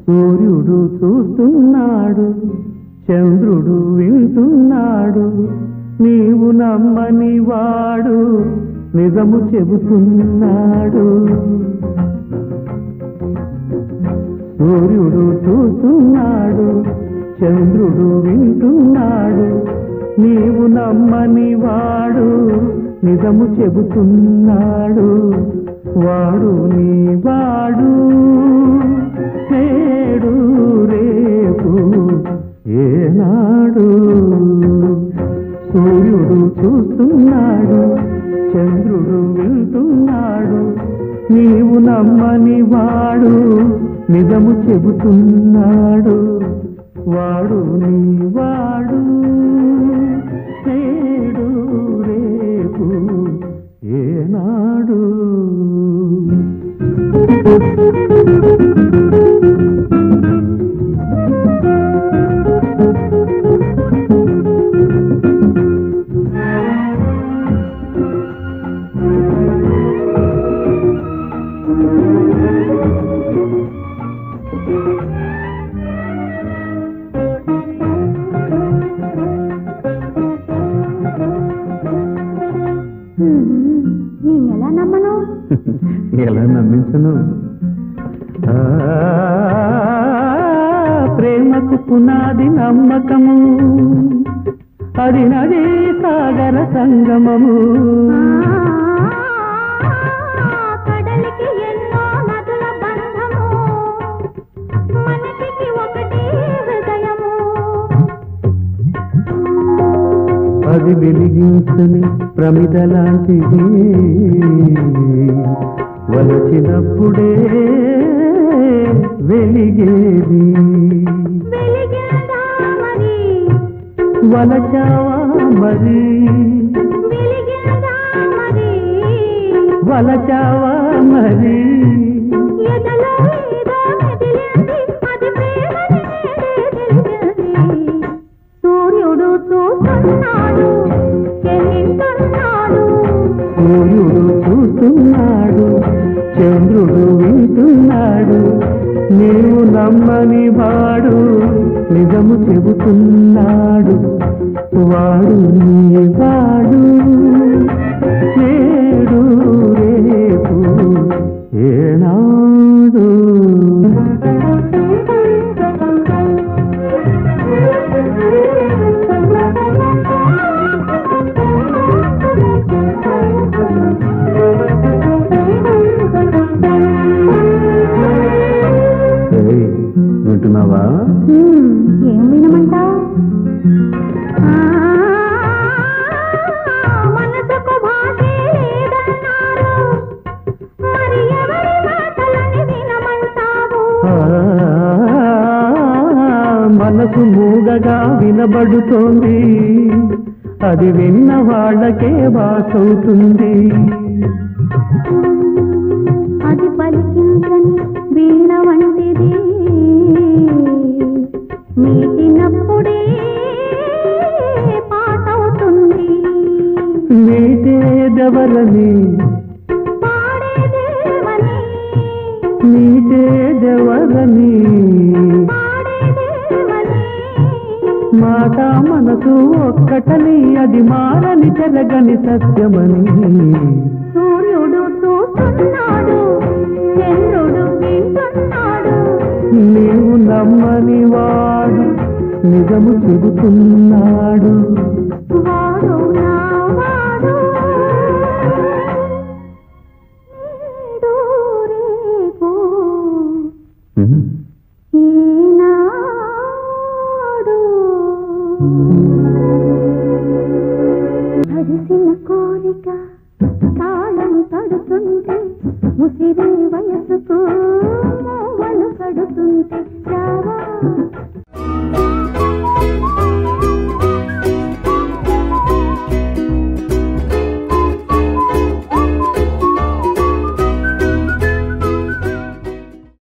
సూర్యుడు చూస్తున్నాడు చంద్రుడు వింటున్నాడు నీవు నమ్మని వాడు నిజము చెబుతున్నాడు సూర్యుడు చూస్తున్నాడు చంద్రుడు వింటున్నాడు నీవు నమ్మని వాడు నిజము చెబుతున్నాడు వాడు నీ వాడు నేడు రేపు ఏనాడు సూర్యుడు చూస్తున్నాడు చంద్రుడు వింటున్నాడు నీవు నమ్మని వాడు నిజము చెబుతున్నాడు వాడు నీ వాడు నేడు రేపు ఏనాడు నేనెలా నమ్మను ఎలా నమ్మించను ఆ, ప్రేమకు పునాది నమ్మకము అది నది సాగర సంగమము కడలికి ఎన్నో నదుల బంధము మనకి ఒకటే హృదయము అది వెలిగించని ప్రమిద లాంటిది వలచినప్పుడే వెలిగేది వెలిగిందా మరి వలచావా మరి వెలిగిందా మరి వలచావా మరి ఎదలో ఏదో మెదిలింది అది ప్రేమని నేడే తెలిసింది సూర్యుడు చూస్తున్నాడు చెల్లిస్తున్నాడు సూర్యుడు చూస్తున్నాడు చంద్రుడు వింటున్నాడు నీవు నమ్మని వాడు నిజము చెబుతున్నాడు వాడు నీ వాడు నేడు రేపు ఏనాడు ఏయ్, వింటున్నావా హ్మ్, ఏం వినమంటావు మనసుకు భాషే లేదన్నారు మరి ఎవరి మాటలని వినమంటావు ఆ, మనసు మూగగా వినబడుతోంది అది విన్న వాళ్ళకే బాసవుతుంది అది పలికించని వీణ వంటిది మీటినప్పుడే పాటవుతుంది నీటేదెవరని పాడేదేవని నీటేదెవరని పాడేదేవని మాట మనసు ఒక్కటని అది మారని చెరగని సత్యమని సూర్యుడు చూస్తున్నాడు చంద్రుడు వింటున్నాడు నీవు నమ్మని వాడు నిజము చెబుతున్నాడు వాడు నా వాడు నేడు రేపు ఈనాడు కలిసిన కోరిక తాళం తడుతుంటే ముసిరి వయసుకు మూవలు కడుతుంటే